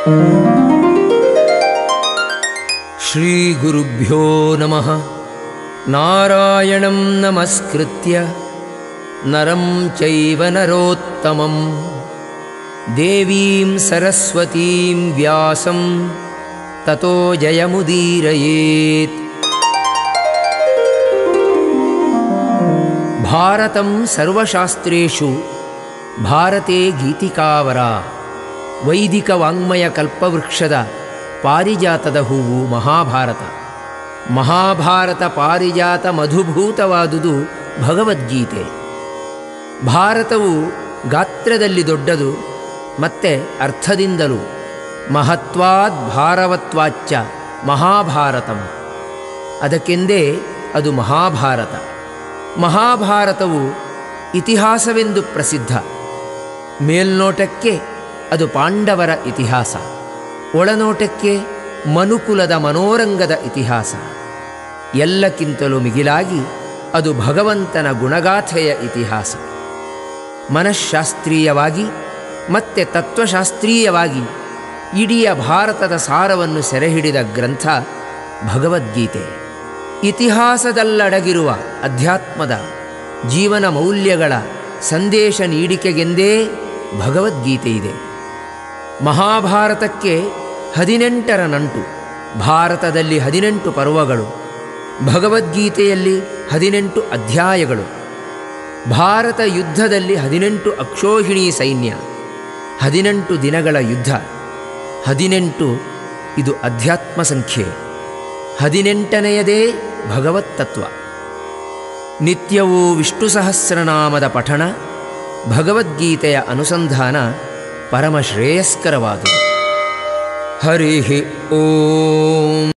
श्रीगुरुभ्यो नमः नारायणं नमस्कृत्य नरं चैव नरोत्तमं देवीं सरस्वतीं व्यासं ततो जयमुदीरयेत् ಭಾರತಂ ಸರ್ವಶಾಸ್ತ್ರೇಷು ಭಾರತೆ ಗೀತಿಕಾವರ ವೈದಿಕ ವಾಂಗ್ಮಯ ಕಲ್ಪವೃಕ್ಷದ ಪಾರಿಜಾತದ ಹೂವು ಮಹಾಭಾರತ ಮಹಾಭಾರತ ಪಾರಿಜಾತ ಮಧುಭೂತವಾದುದು ಭಗವದ್ಗೀತೆ ಭಾರತವು ಗಾತ್ರದಲ್ಲಿ ದೊಡ್ಡದು ಮತ್ತೆ ಅರ್ಥದಿಂದಲೂ ಮಹತ್ವಾದ್ ಭಾರವತ್ವಾಚ್ಚ ಮಹಾಭಾರತಂ ಅದಕ್ಕೆಂದೇ ಅದು ಮಹಾಭಾರತ ಮಹಾಭಾರತವು ಇತಿಹಾಸವೆಂದು ಪ್ರಸಿದ್ಧ ಮೇಲ್ನೋಟಕ್ಕೆ ಅದು ಪಾಂಡವರ ಇತಿಹಾಸ ಒಳನೋಟಕ್ಕೆ ಮನುಕುಲದ ಮನೋರಂಗದ ಇತಿಹಾಸ ಎಲ್ಲಕ್ಕಿಂತಲೂ ಮಿಗಿಲಾಗಿ ಅದು ಭಗವಂತನ ಗುಣಗಾಥೆಯ ಇತಿಹಾಸ ಮನಃಶಾಸ್ತ್ರೀಯವಾಗಿ ಮತ್ತೆ ತತ್ವಶಾಸ್ತ್ರೀಯವಾಗಿ ಇಡೀ ಭಾರತದ ಸಾರವನ್ನು ಸೆರೆಹಿಡಿದ ಗ್ರಂಥ ಭಗವದ್ಗೀತೆ ಇತಿಹಾಸದಲ್ಲಡಗಿರುವ ಅಧ್ಯಾತ್ಮದ ಜೀವನ ಮೌಲ್ಯಗಳ ಸಂದೇಶ ನೀಡಿಕೆಗೆಂದೇ ಭಗವದ್ಗೀತೆ ಇದೆ ಮಹಾಭಾರತಕ್ಕೆ ಹದಿನೆಂಟರ ನಂಟು ಭಾರತದಲ್ಲಿ ಹದಿನೆಂಟು ಪರ್ವಗಳು ಭಗವದ್ಗೀತೆಯಲ್ಲಿ ಹದಿನೆಂಟು ಅಧ್ಯಾಯಗಳು ಭಾರತ ಯುದ್ಧದಲ್ಲಿ ಹದಿನೆಂಟು ಅಕ್ಷೋಹಿಣಿ ಸೈನ್ಯ ಹದಿನೆಂಟು ದಿನಗಳ ಯುದ್ಧ ಹದಿನೆಂಟು ಇದು ಅಧ್ಯಾತ್ಮ ಸಂಖ್ಯೆ ಹದಿನೆಂಟನೆಯದೇ ಭಗವತ್ತತ್ವ ನಿತ್ಯವೂ ವಿಷ್ಣು ಸಹಸ್ರನಾಮದ ಪಠಣ ಭಗವದ್ಗೀತೆಯ ಅನುಸಂಧಾನ ಪರಮಶ್ರೇಯಸ್ಕರವಾದುದು ಹರಿ ಓಂ